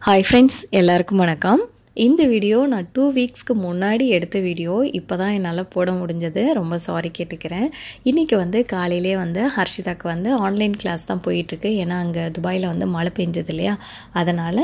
hi friends எல்லாருக்கும் வணக்கம் இந்த வீடியோ நான் டூ வீக்ஸ்க்கு முன்னாடி எடுத்த வீடியோ இப்போ தான் என்னால் போட முடிஞ்சது ரொம்ப சாரி கேட்டுக்கிறேன் இன்றைக்கி வந்து காலையிலே வந்து ஹர்ஷிதாக்கு வந்து ஆன்லைன் கிளாஸ் தான் போயிட்டுருக்கு ஏன்னா அங்கே துபாயில் வந்து மழை பெஞ்சது இல்லையா அதனால்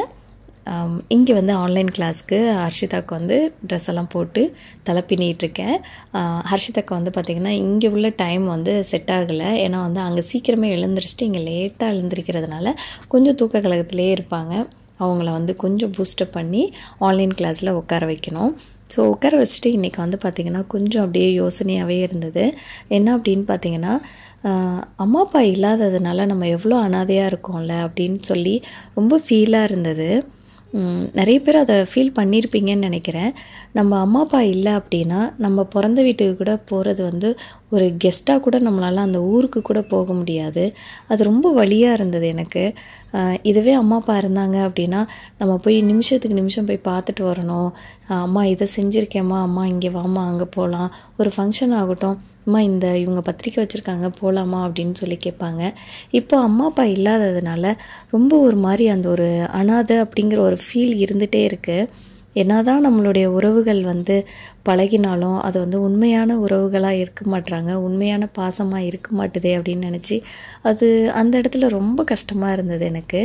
இங்கே வந்து ஆன்லைன் கிளாஸ்க்கு ஹர்ஷிதாக்கு வந்து ட்ரெஸ் எல்லாம் போட்டு தலை பின்னிகிட்ருக்கேன் ஹர்ஷிதாக்கு வந்து பார்த்திங்கன்னா இங்கே உள்ள டைம் வந்து செட் ஆகலை ஏன்னா வந்து அங்கே சீக்கிரமே எழுந்திரிச்சிட்டு இங்கே லேட்டாக எழுந்திரிக்கிறதுனால கொஞ்சம் தூக்க கழகத்திலே இருப்பாங்க அவங்கள வந்து கொஞ்சம் பூஸ்டப் பண்ணி ஆன்லைன் கிளாஸில் உட்கார வைக்கணும் ஸோ உட்கார வச்சுட்டு இன்றைக்கி வந்து பார்த்திங்கன்னா கொஞ்சம் அப்படியே யோசனையாகவே இருந்தது என்ன அப்படின்னு பார்த்தீங்கன்னா அம்மா அப்பா இல்லாததுனால நம்ம எவ்வளோ அனாதையாக இருக்கோம்ல அப்படின்னு சொல்லி ரொம்ப ஃபீலாக இருந்தது நிறைய பேர் அதை ஃபீல் பண்ணியிருப்பீங்கன்னு நினைக்கிறேன் நம்ம அம்மா அப்பா இல்லை அப்படின்னா நம்ம பிறந்த வீட்டுக்கு கூட போகிறது வந்து ஒரு கெஸ்ட்டாக கூட நம்மளால் அந்த ஊருக்கு கூட போக முடியாது அது ரொம்ப வழியாக இருந்தது எனக்கு இதுவே அம்மா அப்பா இருந்தாங்க அப்படின்னா நம்ம போய் நிமிஷத்துக்கு நிமிஷம் போய் பார்த்துட்டு வரணும் அம்மா இதை செஞ்சுருக்கேம்மா அம்மா இங்கே வாம்மா அங்கே போகலாம் ஒரு ஃபங்க்ஷன் ஆகட்டும் அம்மா இந்த இவங்க பத்திரிக்கை வச்சுருக்காங்க போகலாமா அப்படின்னு சொல்லி கேட்பாங்க இப்போ அம்மா அப்பா இல்லாததுனால ரொம்ப ஒரு மாதிரி அந்த ஒரு அனாதை அப்படிங்கிற ஒரு ஃபீல் இருந்துகிட்டே இருக்குது என்னதான் நம்மளுடைய உறவுகள் வந்து பழகினாலும் அது வந்து உண்மையான உறவுகளாக இருக்க மாட்டுறாங்க உண்மையான பாசமாக இருக்க மாட்டுதே அப்படின்னு நினச்சி அது அந்த இடத்துல ரொம்ப கஷ்டமாக இருந்தது எனக்கு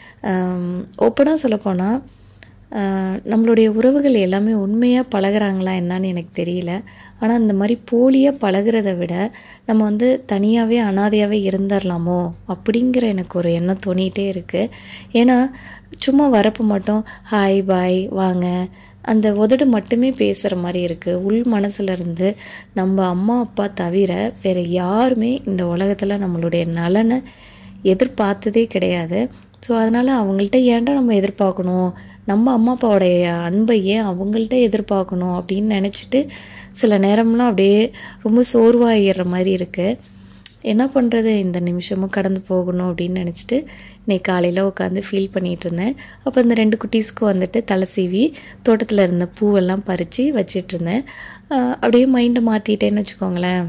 ஓப்பனாக சொல்லப்போனால் நம்மளுடைய உறவுகள் எல்லாமே உண்மையாக பழகிறாங்களா என்னான்னு எனக்கு தெரியல ஆனால் இந்த மாதிரி போலியாக பழகிறத விட நம்ம வந்து தனியாகவே அனாதையாகவே இருந்துடலாமோ அப்படிங்கிற எனக்கு ஒரு எண்ணம் தோணிகிட்டே இருக்குது ஏன்னா சும்மா வரப்போ மட்டும் ஹாய் பாய் வாங்க அந்த உதடு மட்டுமே பேசுகிற மாதிரி இருக்குது உள் மனசுலேருந்து நம்ம அம்மா அப்பா தவிர வேறு யாருமே இந்த உலகத்தில் நம்மளுடைய நலனை எதிர்பார்த்ததே கிடையாது ஸோ அதனால் அவங்கள்ட்ட ஏன்டா நம்ம எதிர்பார்க்கணும் நம்ம அம்மா அப்பாவோடைய அன்பை ஏன் அவங்கள்ட்ட எதிர்பார்க்கணும் அப்படின்னு நினச்சிட்டு சில நேரம்லாம் அப்படியே ரொம்ப சோர்வாகிடுற மாதிரி இருக்குது என்ன பண்ணுறது இந்த நிமிஷமும் கடந்து போகணும் அப்படின்னு நினச்சிட்டு இன்னைக்கு காலையில் உட்காந்து ஃபீல் பண்ணிகிட்டு இருந்தேன் அப்போ இந்த ரெண்டு குட்டீஸ்க்கு வந்துட்டு தலை சீவி தோட்டத்தில் இருந்த பூவெல்லாம் பறித்து வச்சிட்டு இருந்தேன் அப்படியே மைண்டை மாற்றிட்டேன்னு வச்சுக்கோங்களேன்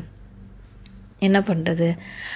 என்ன பண்ணுறது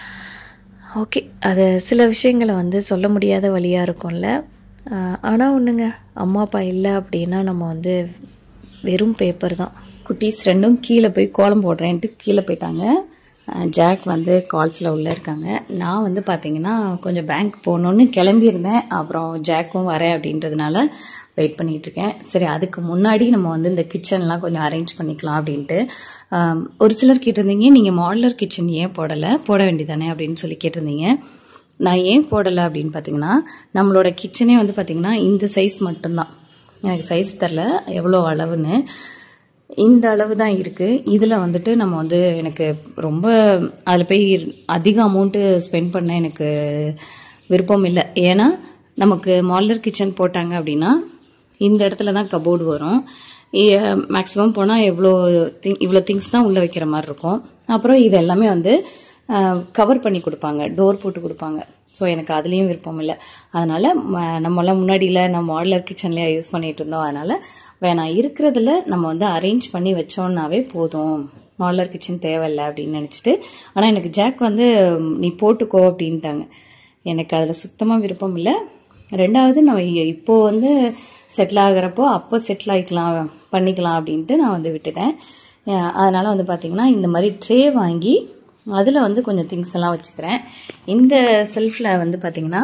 ஓகே அது சில விஷயங்களை வந்து சொல்ல முடியாத வழியாக இருக்கும்ல ஆனால் ஒன்றுங்க அம்மா அப்பா இல்லை அப்படின்னா நம்ம வந்து வெறும் பேப்பர் தான் குட்டீஸ் ரெண்டும் கீழே போய் கோலம் போடுறேன்ட்டு கீழே போயிட்டாங்க ஜாக் வந்து கால்ஸில் உள்ளே இருக்காங்க நான் வந்து பார்த்தீங்கன்னா கொஞ்சம் பேங்க் போகணுன்னு கிளம்பியிருந்தேன் அப்புறம் ஜாக்கும் வரேன் அப்படின்றதுனால வெயிட் பண்ணிகிட்ருக்கேன் சரி அதுக்கு முன்னாடி நம்ம வந்து இந்த கிச்சன்லாம் கொஞ்சம் அரேஞ்ச் பண்ணிக்கலாம் அப்படின்ட்டு ஒரு சிலர் கேட்டிருந்தீங்க நீங்கள் மாடலர் கிச்சன் ஏன் போடலை போட வேண்டியதானே அப்படின்னு சொல்லி கேட்டிருந்தீங்க நான் ஏன் போடலை அப்படின்னு பார்த்தீங்கன்னா நம்மளோட கிச்சனே வந்து பார்த்திங்கன்னா இந்த சைஸ் மட்டும்தான் எனக்கு சைஸ் தெரில எவ்வளோ அளவுன்னு இந்த அளவு தான் இருக்குது இதில் வந்துட்டு நம்ம வந்து எனக்கு ரொம்ப அதில் போய் அதிக அமௌண்ட்டு ஸ்பெண்ட் பண்ண எனக்கு விருப்பம் இல்லை ஏன்னா நமக்கு மாடலர் கிச்சன் போட்டாங்க அப்படின்னா இந்த இடத்துல தான் கபோர்டு வரும் மேக்ஸிமம் போனால் எவ்வளோ திங் இவ்வளோ திங்ஸ் தான் உள்ளே வைக்கிற மாதிரி இருக்கும் அப்புறம் இது எல்லாமே வந்து கவர் பண்ணி கொடுப்பாங்க டோர் போட்டு கொடுப்பாங்க ஸோ எனக்கு அதுலேயும் விருப்பம் இல்லை அதனால் நம்மளாம் முன்னாடியில் நம்ம மாடலர் கிச்சன்லேயே யூஸ் பண்ணிகிட்டு இருந்தோம் அதனால் வேணாம் இருக்கிறதுல நம்ம வந்து அரேஞ்ச் பண்ணி வச்சோன்னாவே போதும் மாடலர் கிச்சன் தேவையில்லை அப்படின்னு நினச்சிட்டு ஆனால் எனக்கு ஜாக் வந்து நீ போட்டுக்கோ அப்படின்ட்டாங்க எனக்கு அதில் சுத்தமாக விருப்பம் இல்லை ரெண்டாவது நான் இப்போது வந்து செட்டில் ஆகிறப்போ அப்போ செட்டில் ஆகிக்கலாம் பண்ணிக்கலாம் அப்படின்ட்டு நான் வந்து விட்டுட்டேன் அதனால் வந்து பார்த்திங்கன்னா இந்த மாதிரி ட்ரே வாங்கி அதில் வந்து கொஞ்சம் திங்ஸ் எல்லாம் வச்சுக்கிறேன் இந்த செல்ஃபில் வந்து பார்த்திங்கன்னா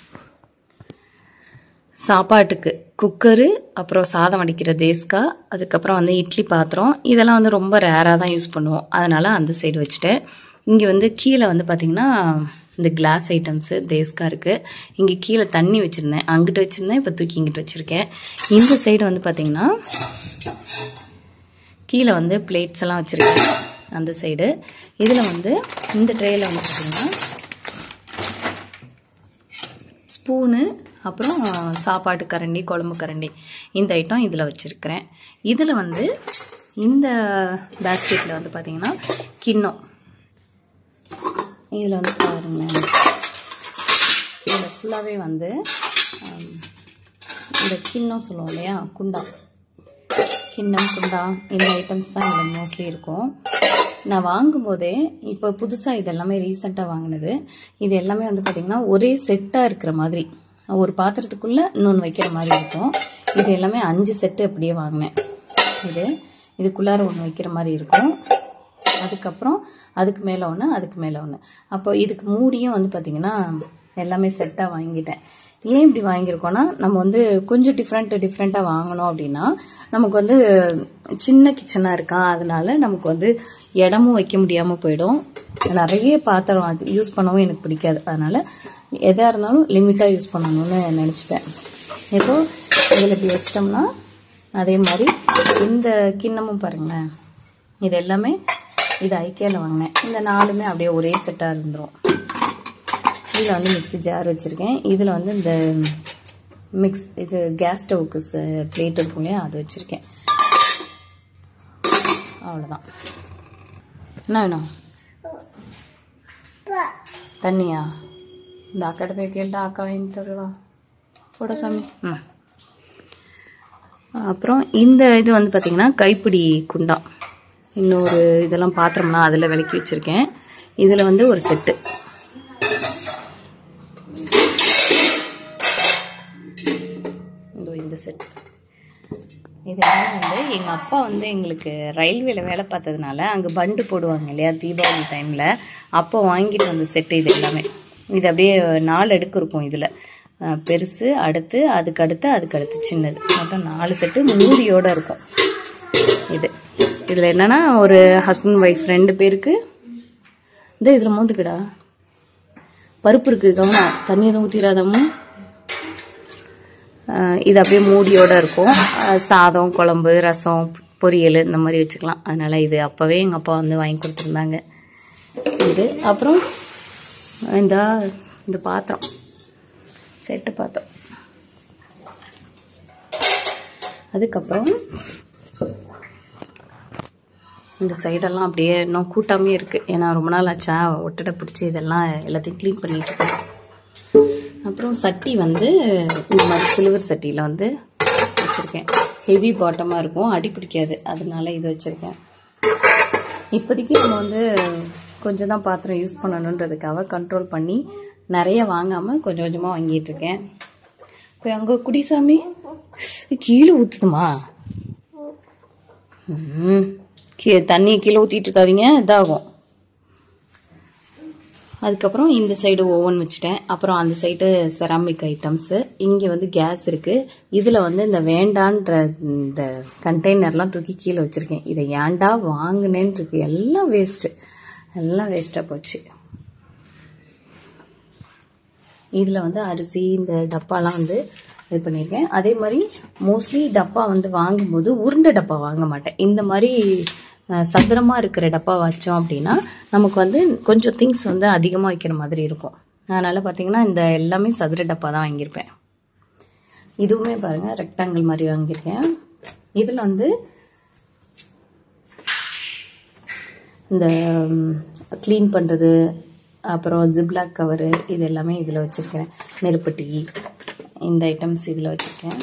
சாப்பாட்டுக்கு குக்கரு அப்புறம் சாதம் வடிக்கிற தேஸ்கா அதுக்கப்புறம் வந்து இட்லி பாத்திரம் இதெல்லாம் வந்து ரொம்ப ரேராக தான் யூஸ் பண்ணுவோம் அதனால் அந்த சைடு வச்சுட்டேன் இங்கே வந்து கீழே வந்து பார்த்திங்கன்னா இந்த கிளாஸ் ஐட்டம்ஸு தேஸ்கா இருக்குது இங்கே கீழே தண்ணி வச்சுருந்தேன் அங்கிட்டு வச்சுருந்தேன் இப்போ தூக்கி இங்கிட்டு வச்சுருக்கேன் இந்த சைடு வந்து பார்த்திங்கன்னா கீழே வந்து பிளேட்ஸ் எல்லாம் வச்சுருக்கேன் அந்த சைடு இதில் வந்து இந்த ட்ரேயில் வந்து பார்த்திங்கன்னா ஸ்பூனு அப்புறம் சாப்பாட்டு கரண்டி குழம்பு கரண்டி இந்த ஐட்டம் இதில் வச்சுருக்கிறேன் இதில் வந்து இந்த பேஸ்கெட்டில் வந்து பார்த்திங்கன்னா கிண்ணம் இதில் வந்து பாருங்களேன் இதில் ஃபுல்லாகவே வந்து இந்த கிண்ணம் சொல்லுவோம் இல்லையா குண்டா கிண்ணம் குண்டா இந்த ஐட்டம்ஸ் தான் இதில் மோஸ்ட்லி இருக்கும் நான் வாங்கும்போதே இப்போ புதுசாக இது எல்லாமே ரீசெண்டாக வாங்கினது இது எல்லாமே வந்து பார்த்திங்கன்னா ஒரே செட்டாக இருக்கிற மாதிரி ஒரு பாத்திரத்துக்குள்ளே இன்னொன்று வைக்கிற மாதிரி இருக்கும் இது எல்லாமே அஞ்சு செட்டு அப்படியே வாங்கினேன் இது இதுக்குள்ளார ஒன்று வைக்கிற மாதிரி இருக்கும் அதுக்கப்புறம் அதுக்கு மேலே ஒன்று அதுக்கு மேலே ஒன்று அப்போ இதுக்கு மூடியும் வந்து பார்த்திங்கன்னா எல்லாமே செட்டாக வாங்கிட்டேன் ஏன் இப்படி வாங்கியிருக்கோன்னா நம்ம வந்து கொஞ்சம் டிஃப்ரெண்ட் டிஃப்ரெண்ட்டாக வாங்கணும் அப்படின்னா நமக்கு வந்து சின்ன கிச்சனாக இருக்கா அதனால நமக்கு வந்து இடமும் வைக்க முடியாமல் போயிடும் நிறைய பாத்திரம் அது யூஸ் பண்ணவும் எனக்கு பிடிக்காது அதனால் எதாக இருந்தாலும் லிமிட்டாக யூஸ் பண்ணணும்னு நினச்சிப்பேன் இப்போ இதில் இப்படி வச்சிட்டோம்னா அதே மாதிரி இந்த கிண்ணமும் பாருங்களேன் இது எல்லாமே இது ஐக்கியாவில் வாங்கினேன் இந்த நாலுமே அப்படியே ஒரே செட்டாக இருந்துடும் இதில் வந்து மிக்ஸி ஜார் வச்சுருக்கேன் இதில் வந்து இந்த மிக்ஸ் இது கேஸ் ஸ்டவ்வுக்கு பிளேட் இருக்கும் இல்லையா அது வச்சுருக்கேன் அவ்வளோதான் என்ன வேணும் தண்ணியா இந்த அக்காட்ட போய் கேள்ட்டா அக்கா வாங்கி தருவா போட சாமி ம் அப்புறம் இந்த இது வந்து பார்த்திங்கன்னா கைப்பிடி குண்டா இன்னொரு இதெல்லாம் பாத்திரம்லாம் அதில் விளக்கி வச்சுருக்கேன் இதில் வந்து ஒரு செட்டு இதோ இந்த செட் இதெல்லாம் வந்து எங்கள் அப்பா வந்து எங்களுக்கு ரயில்வேல வேலை பார்த்ததுனால அங்கே பண்டு போடுவாங்க இல்லையா தீபாவளி டைமில் அப்போ வாங்கிட்டு வந்த செட்டு இது எல்லாமே இது அப்படியே நாலு அடுக்கு இருக்கும் இதில் பெருசு அடுத்து அதுக்கு அடுத்து அதுக்கு அடுத்து சின்னது மொத்தம் நாலு செட்டு மூடியோடு இருக்கும் இது இதில் என்னென்னா ஒரு ஹஸ்பண்ட் ஒய்ஃப் ரெண்டு பேருக்கு இந்த இதில் மூந்துக்குடா பருப்பு இருக்குது கவனம் தண்ணி எதுவும் ஊற்றிடாதமோ இது அப்படியே மூடியோடு இருக்கும் சாதம் குழம்பு ரசம் பொரியல் இந்த மாதிரி வச்சுக்கலாம் அதனால் இது அப்போவே எங்கள் அப்பா வந்து வாங்கி கொடுத்துருந்தாங்க இது அப்புறம் இந்த இந்த பாத்திரம் செட்டு பாத்திரம் அதுக்கப்புறம் இந்த சைடெல்லாம் அப்படியே இன்னும் கூட்டாமே இருக்குது ஏன்னா ரொம்ப நாள் ஆச்சா ஒட்டடை பிடிச்சி இதெல்லாம் எல்லாத்தையும் க்ளீன் பண்ணிட்டு இருக்கேன் அப்புறம் சட்டி வந்து இந்த மாதிரி சில்வர் சட்டியில் வந்து வச்சுருக்கேன் ஹெவி பாட்டமாக இருக்கும் அடி பிடிக்காது அதனால இது வச்சுருக்கேன் இப்போதைக்கு நம்ம வந்து கொஞ்சம் தான் பாத்திரம் யூஸ் பண்ணணுன்றதுக்காக கண்ட்ரோல் பண்ணி நிறைய வாங்காமல் கொஞ்சம் கொஞ்சமாக வாங்கிட்டு இருக்கேன் இப்போ அங்கே குடிசாமி கீழே ஊற்றுதுமா ம் கீ தண்ணி கீழே ஊற்றிட்டு இருக்காதீங்க இதாகும் அதுக்கப்புறம் இந்த சைடு ஓவன் வச்சுட்டேன் அப்புறம் அந்த சைடு செராமிக் ஐட்டம்ஸு இங்கே வந்து கேஸ் இருக்குது இதில் வந்து இந்த வேண்டான்ற இந்த கண்டெய்னர்லாம் தூக்கி கீழே வச்சுருக்கேன் இதை ஏன்டா வாங்கினேன்னு இருக்கு எல்லாம் வேஸ்ட்டு எல்லாம் வேஸ்ட்டாக போச்சு இதில் வந்து அரிசி இந்த டப்பாலாம் வந்து இது பண்ணியிருக்கேன் அதே மாதிரி மோஸ்ட்லி டப்பா வந்து வாங்கும்போது உருண்டை டப்பா வாங்க மாட்டேன் இந்த மாதிரி சதுரமாக இருக்கிற டப்பா வச்சோம் அப்படின்னா நமக்கு வந்து கொஞ்சம் திங்ஸ் வந்து அதிகமாக வைக்கிற மாதிரி இருக்கும் அதனால் பார்த்தீங்கன்னா இந்த எல்லாமே சதுர டப்பா தான் வாங்கியிருப்பேன் இதுவுமே பாருங்கள் ரெக்டாங்கிள் மாதிரி வாங்கியிருக்கேன் இதில் வந்து இந்த க்ளீன் பண்ணுறது அப்புறம் ஜிப்லாக் கவரு இது எல்லாமே இதில் வச்சுருக்கேன் நெருப்பட்டி இந்த ஐட்டம்ஸ் இதில் வச்சுருக்கேன்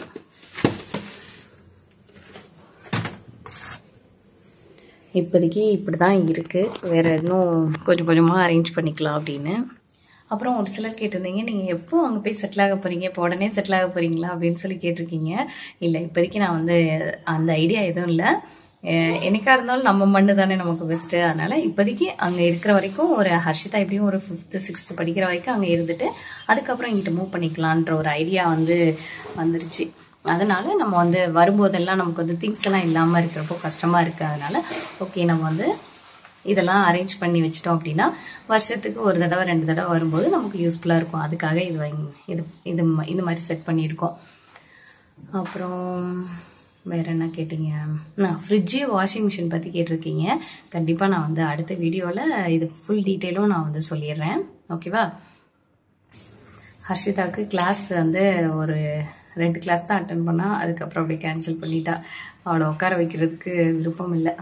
இப்போதைக்கு இப்படி தான் இருக்குது வேறு இன்னும் கொஞ்சம் கொஞ்சமாக அரேஞ்ச் பண்ணிக்கலாம் அப்படின்னு அப்புறம் ஒரு சிலர் கேட்டிருந்தீங்க நீங்கள் எப்போ அங்கே போய் செட்டில் ஆக போகிறீங்க இப்போ உடனே செட்டில் ஆக போகிறீங்களா அப்படின்னு சொல்லி கேட்டிருக்கீங்க இல்லை இப்போதைக்கு நான் வந்து அந்த ஐடியா எதுவும் இல்லை என்னைக்கா இருந்தாலும் நம்ம மண்ணு தானே நமக்கு பெஸ்ட்டு அதனால் இப்போதைக்கு அங்கே இருக்கிற வரைக்கும் ஒரு ஹர்ஷிதா எப்படியும் ஒரு ஃபிஃப்த்து சிக்ஸ்த்து படிக்கிற வரைக்கும் அங்கே இருந்துட்டு அதுக்கப்புறம் இங்கிட்ட மூவ் பண்ணிக்கலான்ற ஒரு ஐடியா வந்து வந்துருச்சு அதனால நம்ம வந்து வரும்போதெல்லாம் நமக்கு வந்து திங்ஸ் எல்லாம் இல்லாமல் இருக்கிறப்போ கஷ்டமாக இருக்குது அதனால ஓகே நம்ம வந்து இதெல்லாம் அரேஞ்ச் பண்ணி வச்சிட்டோம் அப்படின்னா வருஷத்துக்கு ஒரு தடவை ரெண்டு தடவை வரும்போது நமக்கு யூஸ்ஃபுல்லாக இருக்கும் அதுக்காக இது வாங்கி இது இது இது மாதிரி செட் பண்ணியிருக்கோம் அப்புறம் வேற என்ன கேட்டீங்க நான் ஃப்ரிட்ஜு வாஷிங் மிஷின் பற்றி கேட்டிருக்கீங்க கண்டிப்பாக நான் வந்து அடுத்த வீடியோவில் இது ஃபுல் டீட்டெயிலும் நான் வந்து சொல்லிடுறேன் ஓகேவா ஹர்ஷிதாவுக்கு கிளாஸ் வந்து ஒரு ரெண்டு கிளாஸ் தான் அட்டன் பண்ணா அதுக்கப்புறம் அப்படியே கேன்சல் பண்ணிட்டா அவளை உட்கார வைக்கிறதுக்கு விருப்பம் இல்லை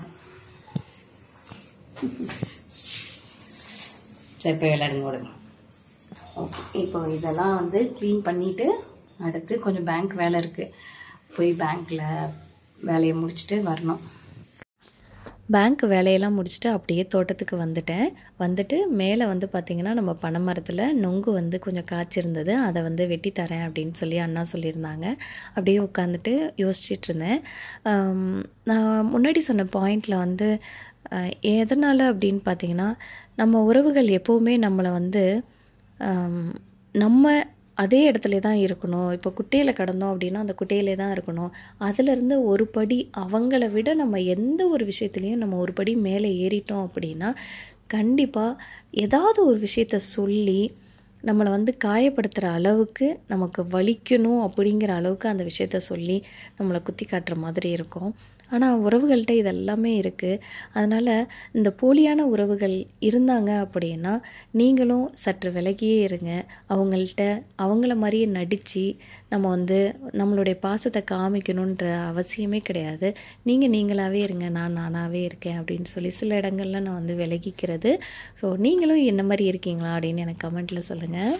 சரி போய் விளையாடுங்க விடுங்க ஓகே இப்போ இதெல்லாம் வந்து க்ளீன் பண்ணிவிட்டு அடுத்து கொஞ்சம் பேங்க் வேலை இருக்குது போய் பேங்க்கில் வேலையை முடிச்சுட்டு வரணும் பேங்க் வேலையெல்லாம் முடிச்சுட்டு அப்படியே தோட்டத்துக்கு வந்துட்டேன் வந்துட்டு மேலே வந்து பார்த்திங்கன்னா நம்ம பனை மரத்தில் நொங்கு வந்து கொஞ்சம் காய்ச்சிருந்தது அதை வந்து வெட்டி தரேன் அப்படின்னு சொல்லி அண்ணா சொல்லியிருந்தாங்க அப்படியே உட்காந்துட்டு யோசிச்சுட்டு இருந்தேன் ஆம், நான் முன்னாடி சொன்ன பாயிண்டில் வந்து அஹ், எதனால் அப்படின்னு பார்த்தீங்கன்னா நம்ம உறவுகள் எப்போவுமே நம்மளை வந்து ஆம், நம்ம அதே இடத்துல தான் இருக்கணும் இப்போ குட்டையில் கடந்தோம் அப்படின்னா அந்த குட்டையிலே தான் இருக்கணும் அதிலிருந்து ஒரு படி அவங்கள விட நம்ம எந்த ஒரு விஷயத்துலையும் நம்ம ஒரு படி மேலே ஏறிட்டோம் அப்படின்னா கண்டிப்பாக ஏதாவது ஒரு விஷயத்த சொல்லி நம்மளை வந்து காயப்படுத்துகிற அளவுக்கு நமக்கு வலிக்கணும் அப்படிங்கிற அளவுக்கு அந்த விஷயத்த சொல்லி நம்மளை குத்தி காட்டுற மாதிரி இருக்கும் ஆனால் உறவுகள்கிட்ட இதெல்லாமே இருக்குது அதனால் இந்த போலியான உறவுகள் இருந்தாங்க அப்படின்னா நீங்களும் சற்று விலகியே இருங்க அவங்கள்ட்ட அவங்கள மாதிரியே நடித்து நம்ம வந்து நம்மளுடைய பாசத்தை காமிக்கணுன்ற அவசியமே கிடையாது நீங்கள் நீங்களாகவே இருங்க நான் நானாகவே இருக்கேன் அப்படின்னு சொல்லி சில இடங்கள்ல நான் வந்து விலகிக்கிறது ஸோ நீங்களும் என்ன மாதிரி இருக்கீங்களா அப்படின்னு எனக்கு கமெண்ட்டில் சொல்லுங்கள்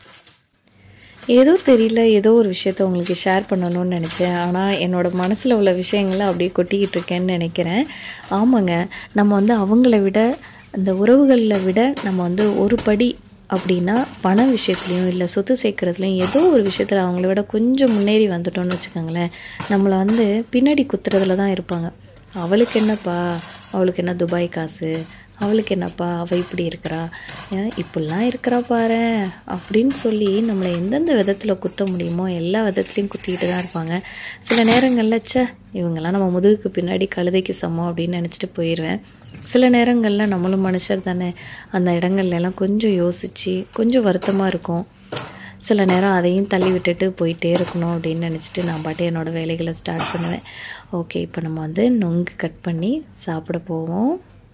ஏதோ தெரியல ஏதோ ஒரு விஷயத்த உங்களுக்கு ஷேர் பண்ணணும்னு நினச்சேன் ஆனால் என்னோடய மனசில் உள்ள விஷயங்களை அப்படியே கொட்டிக்கிட்டு இருக்கேன்னு நினைக்கிறேன் ஆமாங்க நம்ம வந்து அவங்கள விட அந்த உறவுகளில் விட நம்ம வந்து ஒரு படி அப்படின்னா பண விஷயத்துலையும் இல்லை சொத்து சேர்க்குறதுலையும் ஏதோ ஒரு விஷயத்தில் அவங்கள விட கொஞ்சம் முன்னேறி வந்துட்டோம்னு வச்சுக்கோங்களேன் நம்மளை வந்து பின்னாடி குத்துறதுல தான் இருப்பாங்க அவளுக்கு என்னப்பா அவளுக்கு என்ன துபாய் காசு அவளுக்கு என்னப்பா அவள் இப்படி இருக்கிறா ஏன் இப்படிலாம் இருக்கிறா பாரு அப்படின்னு சொல்லி நம்மளை எந்தெந்த விதத்தில் குத்த முடியுமோ எல்லா விதத்துலையும் குத்திக்கிட்டு தான் இருப்பாங்க சில நேரங்களில் ச்சே இவங்கெல்லாம் நம்ம முதுகுக்கு பின்னாடி கழுதைக்கு சமம் அப்படின்னு நினச்சிட்டு போயிடுவேன் சில நேரங்களில் நம்மளும் மனுஷர் தானே அந்த இடங்கள்ல எல்லாம் கொஞ்சம் யோசித்து கொஞ்சம் வருத்தமாக இருக்கும் சில நேரம் அதையும் தள்ளி விட்டுட்டு போயிட்டே இருக்கணும் அப்படின்னு நினச்சிட்டு நான் பாட்டு என்னோடய வேலைகளை ஸ்டார்ட் பண்ணுவேன் ஓகே இப்போ நம்ம வந்து நொங்கு கட் பண்ணி சாப்பிட போவோம்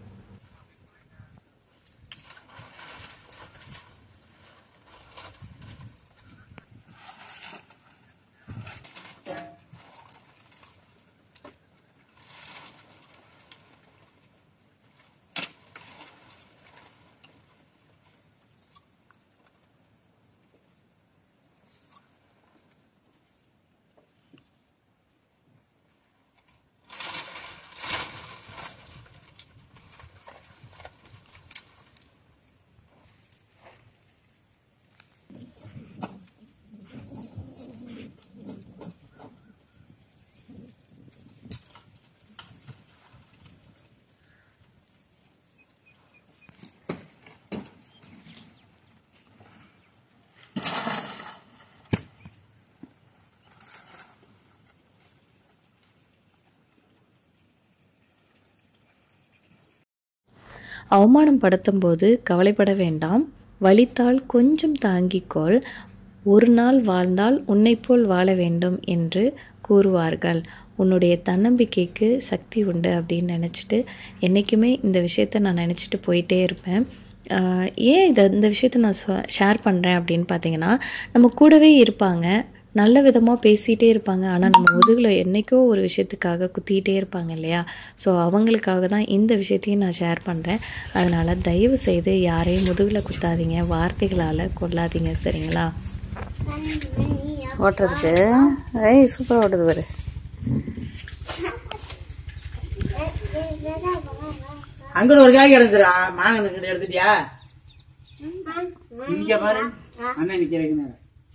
அவமானம் படுத்தும்போது கவலைப்பட வேண்டாம் வலித்தால் கொஞ்சம் தாங்கிக்கொள் ஒரு நாள் வாழ்ந்தால் உன்னைப் போல் வாழ வேண்டும் என்று கூறுவார்கள் உன்னுடைய தன்னம்பிக்கைக்கு சக்தி உண்டு அப்படின்னு நினச்சிட்டு என்றைக்குமே இந்த விஷயத்த நான் நினச்சிட்டு போயிட்டே இருப்பேன் ஆஹ் ஏன் இதை இந்த விஷயத்த நான் ஷேர் பண்ணுறேன் அப்படின்னு பார்த்தீங்கன்னா நம்ம கூடவே இருப்பாங்க நல்ல விதமாக பேசிகிட்டே இருப்பாங்க ஆனால் நம்ம முதுகில் என்றைக்கோ ஒரு விஷயத்துக்காக குத்திக்கிட்டே இருப்பாங்க இல்லையா ஸோ அவங்களுக்காக தான் இந்த விஷயத்தையும் நான் ஷேர் பண்ணுறேன் அதனால் தயவு செய்து யாரையும் முதுகில் குத்தாதீங்க வார்த்தைகளால் கொல்லாதீங்க சரிங்களா ஓட்டுறதுக்கு ஏய் சூப்பராக ஓட்டுது பாரு அங்க ஒரு காய் கிடந்துடா மாங்கன்னு எடுத்துட்டியா இங்க பாரு அண்ணன் நிக்கிறேன்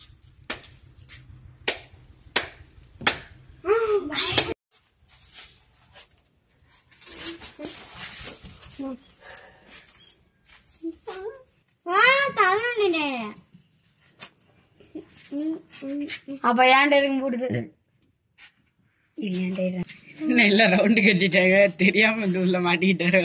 அப்ப ஏன் டேரிங் போடுது இது ஏன் டேரிங் இல்ல ரவுண்டு கட்டிட்டாங்க தெரியாம வந்து உள்ள மாட்டிக்கிட்டாரு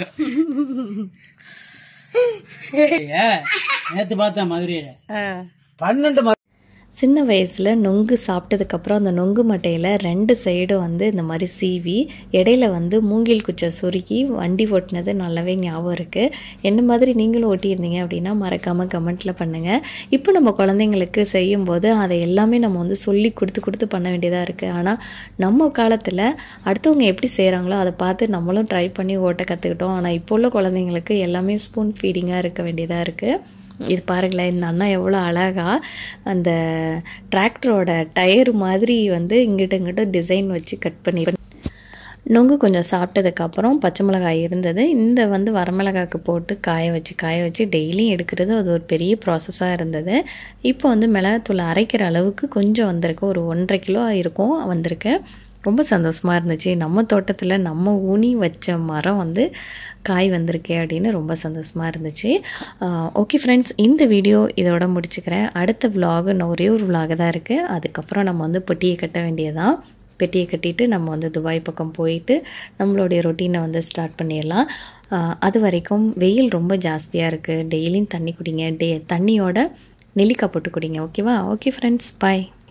நேத்து பார்த்தேன் மதுரையில பன்னெண்டு சின்ன வயசில் நொங்கு சாப்பிட்டதுக்கப்புறம் அந்த நொங்கு மட்டையில் ரெண்டு சைடும் வந்து இந்த மாதிரி சீவி இடையில வந்து மூங்கில் குச்சை சுருக்கி வண்டி ஓட்டினது நல்லாவே ஞாபகம் இருக்குது என்ன மாதிரி நீங்களும் ஓட்டியிருந்தீங்க அப்படின்னா மறக்காமல் கமெண்ட்டில் பண்ணுங்கள் இப்போ நம்ம குழந்தைங்களுக்கு செய்யும்போது அதை எல்லாமே நம்ம வந்து சொல்லி கொடுத்து கொடுத்து பண்ண வேண்டியதாக இருக்குது ஆனால் நம்ம காலத்தில் அடுத்தவங்க எப்படி செய்கிறாங்களோ அதை பார்த்து நம்மளும் ட்ரை பண்ணி ஓட்ட கற்றுக்கிட்டோம் ஆனால் இப்போ உள்ள குழந்தைங்களுக்கு எல்லாமே ஸ்பூன் ஃபீடிங்காக இருக்க வேண்டியதாக இருக்குது இது பாருங்களேன் இந்த அண்ணா எவ்வளோ அழகா அந்த டிராக்டரோட டயர் மாதிரி வந்து இங்கிட்ட இங்கிட்ட டிசைன் வச்சு கட் பண்ணி நொங்கு கொஞ்சம் சாப்பிட்டதுக்கப்புறம் பச்சை மிளகாய் இருந்தது இந்த வந்து வரமிளகாய்க்கு போட்டு காய வச்சு காய வச்சு டெய்லியும் எடுக்கிறது அது ஒரு பெரிய ப்ராசஸாக இருந்தது இப்போ வந்து மிளகாத்தூள் அரைக்கிற அளவுக்கு கொஞ்சம் வந்திருக்கு ஒரு ஒன்றரை கிலோ இருக்கும் வந்திருக்கு ரொம்ப சந்தோஷமாக இருந்துச்சு நம்ம தோட்டத்தில் நம்ம ஊனி வச்ச மரம் வந்து காய் வந்திருக்கே அப்படின்னு ரொம்ப சந்தோஷமாக இருந்துச்சு ஓகே ஃப்ரெண்ட்ஸ் இந்த வீடியோ இதோட முடிச்சுக்கிறேன் அடுத்த vlog இன்னும் ஒரே ஒரு vlog தான் இருக்குது அதுக்கப்புறம் நம்ம வந்து பெட்டியை கட்ட வேண்டியதான் பெட்டியை கட்டிட்டு நம்ம வந்து துபாய் பக்கம் போயிட்டு நம்மளுடைய ரொட்டீனை வந்து ஸ்டார்ட் பண்ணிடலாம் ஆஹ் அது வரைக்கும் வெயில் ரொம்ப ஜாஸ்தியாக இருக்குது டெய்லியும் தண்ணி குடிங்க டே தண்ணியோட நெல்லிக்காய் போட்டு குடிங்க ஓகேவா ஓகே ஃப்ரெண்ட்ஸ் பாய்